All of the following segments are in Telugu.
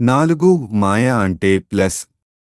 నాలుగు మాయ అంటే ప్లస్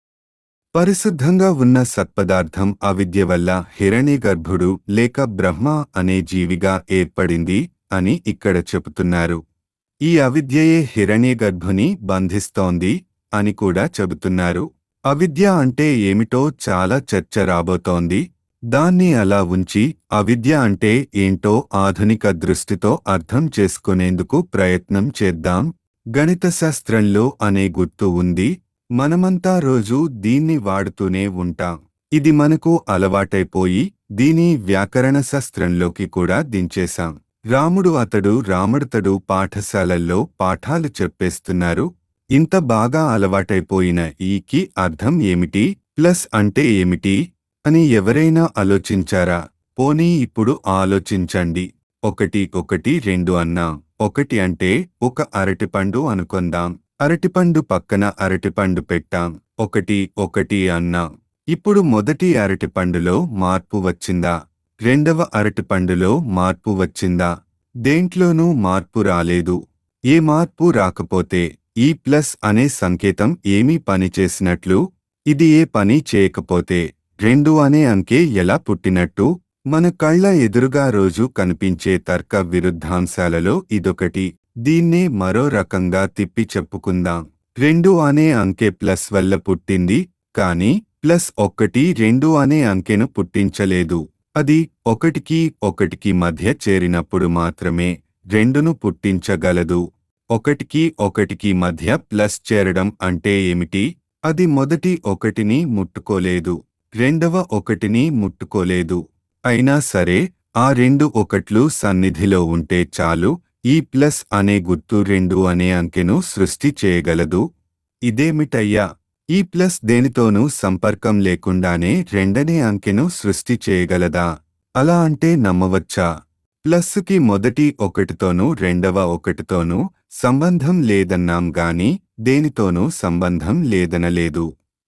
పరిశుద్ధంగా ఉన్న సత్పదార్థం అవిద్య వల్ల హిరణ్యగర్భుడు లేక బ్రహ్మ అనే జీవిగా ఏర్పడింది అని ఇక్కడ చెబుతున్నారు ఈ అవిద్యయే హిరణ్యగర్భుని బంధిస్తోంది అని కూడా చెబుతున్నారు అవిద్య అంటే ఏమిటో చాలా చర్చ రాబోతోంది దాన్ని అలా ఉంచి అవిద్య అంటే ఏంటో ఆధునిక దృష్టితో అర్థం చేసుకునేందుకు ప్రయత్నం చేద్దాం గణిత శాస్త్రంలో అనే గుర్తు ఉంది మనమంతా రోజూ దీన్ని వాడుతూనే ఉంటాం ఇది మనకు అలవాటైపోయి దీని వ్యాకరణ శాస్త్రంలోకి కూడా దించేశాం రాముడు అతడు రాముడతడు పాఠశాలల్లో పాఠాలు చెప్పేస్తున్నారు ఇంత బాగా అలవాటైపోయిన ఈకి అర్థం ఏమిటి ప్లస్ అంటే ఏమిటి అని ఎవరైనా ఆలోచించారా పోనీ ఇప్పుడు ఆలోచించండి ఒకటి ఒకటి రెండు అన్నా ఒకటి అంటే ఒక అరటిపండు అనుకుందాం అరటిపండు పక్కన అరటిపండు పెట్టాం ఒకటి ఒకటి అన్నా ఇప్పుడు మొదటి అరటిపండులో మార్పు వచ్చిందా రెండవ అరటిపండులో మార్పు వచ్చిందా దేంట్లోనూ మార్పు రాలేదు ఏ మార్పు రాకపోతే ఈ ప్లస్ అనే సంకేతం ఏమీ పని చేసినట్లు ఇది ఏ పని చేయకపోతే రెండు అనే అంకె ఎలా పుట్టినట్టు మన కళ్ళ ఎదురుగా రోజు కనిపించే తర్క విరుద్ధాంశాలలో ఇదొకటి దీన్నే మరో రకంగా తిప్పి చెప్పుకుందాం రెండు అనే అంకె ప్లస్ వల్ల పుట్టింది కాని ప్లస్ ఒక్కటి రెండు అనే అంకెను పుట్టించలేదు అది ఒకటికి ఒకటికి మధ్య చేరినప్పుడు మాత్రమే రెండును పుట్టించగలదు ఒకటికి ఒకటికి మధ్య ప్లస్ చేరడం అంటే ఏమిటి అది మొదటి ఒకటిని ముట్టుకోలేదు రెండవ ఒకటిని ముట్టుకోలేదు అయినా సరే ఆ రెండు ఒకట్లు సన్నిధిలో ఉంటే చాలు ఈ ప్లస్ అనే గుర్తు రెండు అనే అంకెను సృష్టి చేయగలదు ఇదేమిటయ్యా ఈ ప్లస్ దేనితోనూ సంపర్కం లేకుండానే రెండనే అంకెను సృష్టి చేయగలదా అలా అంటే నమ్మవచ్చా ప్లస్సుకి మొదటి ఒకటితోనూ రెండవ ఒకటితోనూ సంబంధం లేదన్నాం గాని దేనితోనూ సంబంధం లేదనలేదు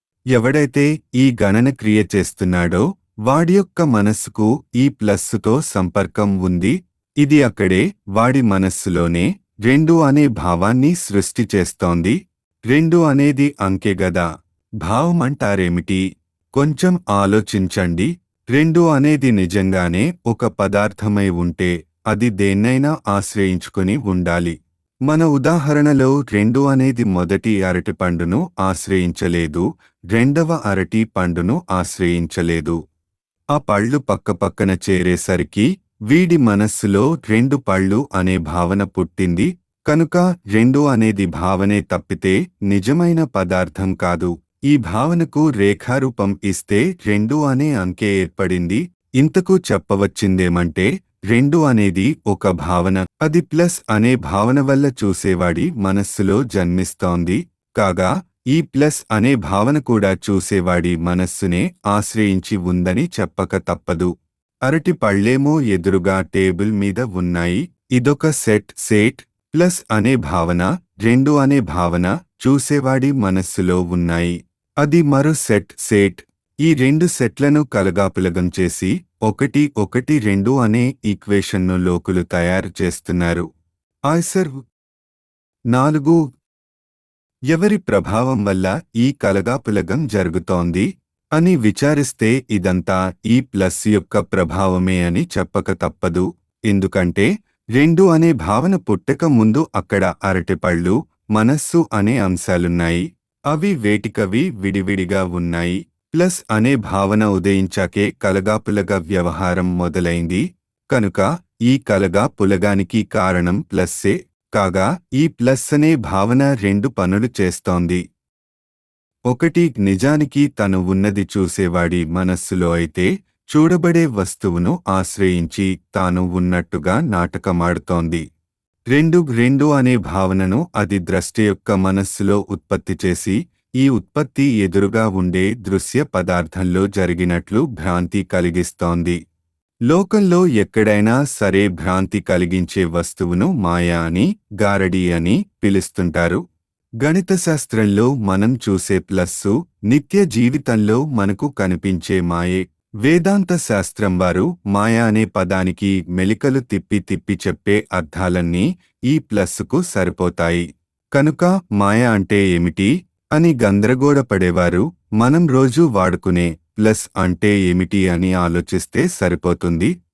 ఎవడైతే ఈ గణన క్రియ చేస్తున్నాడో వాడి యొక్క మనస్సుకు ఈ ప్లస్సుతో సంపర్కం ఉంది ఇది అక్కడే వాడి మనస్సులోనే రెండు అనే భావాన్ని సృష్టి చేస్తోంది రెండు అనేది అంకె గదా భావమంటారేమిటి కొంచెం ఆలోచించండి రెండు అనేది నిజంగానే ఒక పదార్థమై ఉంటే అది దేన్నైనా ఆశ్రయించుకుని ఉండాలి మన ఉదాహరణలో రెండు అనేది మొదటి అరటి పండును ఆశ్రయించలేదు రెండవ అరటి పండును ఆశ్రయించలేదు ఆ పళ్ళు పక్కపక్కన చేరేసరికి వీడి మనస్సులో రెండు పళ్ళు అనే భావన పుట్టింది కనుక రెండు అనేది భావనే తప్పితే నిజమైన పదార్థం కాదు ఈ భావనకు రేఖారూపం ఇస్తే రెండు అనే అంకె ఏర్పడింది ఇంతకు చెప్పవచ్చిందేమంటే రెండు అనేది ఒక భావన అది ప్లస్ అనే భావన వల్ల చూసేవాడి మనస్సులో జన్మిస్తోంది కాగా ఈ ప్లస్ అనే భావన కూడా చూసేవాడి మనస్సునే ఆశ్రయించి ఉందని చెప్పక తప్పదు అరటి పళ్ళేమో ఎదురుగా టేబుల్ మీద ఉన్నాయి ఇదొక సెట్ సేట్ ప్లస్ అనే భావన రెండు అనే భావన చూసేవాడి మనస్సులో ఉన్నాయి అది మరో సెట్ సేట్ ఈ రెండు సెట్లను కలగాపులగం చేసి ఒకటి ఒకటి రెండు అనే ఈక్వేషన్ను లోకులు తయారు చేస్తున్నారు ఆయ్సర్ నాలుగు ఎవరి ప్రభావం వల్ల ఈ కలగాపులగం జరుగుతోంది అని విచారిస్తే ఇదంతా ఈ ప్లస్ యొక్క ప్రభావమే అని చెప్పక తప్పదు ఎందుకంటే రెండు అనే భావన పుట్టక ముందు అక్కడ అరటిపళ్ళు మనస్సు అనే అంశాలున్నాయి అవి వేటికవి విడివిడిగా ఉన్నాయి ప్లస్ అనే భావన ఉదయించాకే కలగాపులగ వ్యవహారం మొదలైంది కనుక ఈ కలగా పులగానికి కారణం ప్లస్సే కాగా ఈ ప్లస్ అనే భావన రెండు పనులు చేస్తోంది ఒకటి నిజానికి తను ఉన్నది చూసేవాడి మనస్సులో అయితే చూడబడే వస్తువును ఆశ్రయించి తాను ఉన్నట్టుగా నాటకమాడుతోంది రెండు రెండు అనే భావనను అది ద్రష్ట యొక్క మనస్సులో ఉత్పత్తి చేసి ఈ ఉత్పత్తి ఎదురుగా ఉండే దృశ్య పదార్థంలో జరిగినట్లు భ్రాంతి కలిగిస్తోంది లోకంలో ఎక్కడైనా సరే భ్రాంతి కలిగించే వస్తువును మాయ అని గారడి అని పిలుస్తుంటారు గణిత శాస్త్రంలో మనం చూసే ప్లస్సు నిత్య జీవితంలో మనకు కనిపించే మాయే వేదాంత శాస్త్రం వారు మాయా అనే పదానికి మెలికలు తిప్పి తిప్పి చెప్పే అర్థాలన్నీ ఈ ప్లస్సుకు సరిపోతాయి కనుక మాయ అంటే ఏమిటి అని గందరగోళపడేవారు మనం రోజూ వాడుకునే ప్లస్ అంటే ఏమిటి అని ఆలోచిస్తే సరిపోతుంది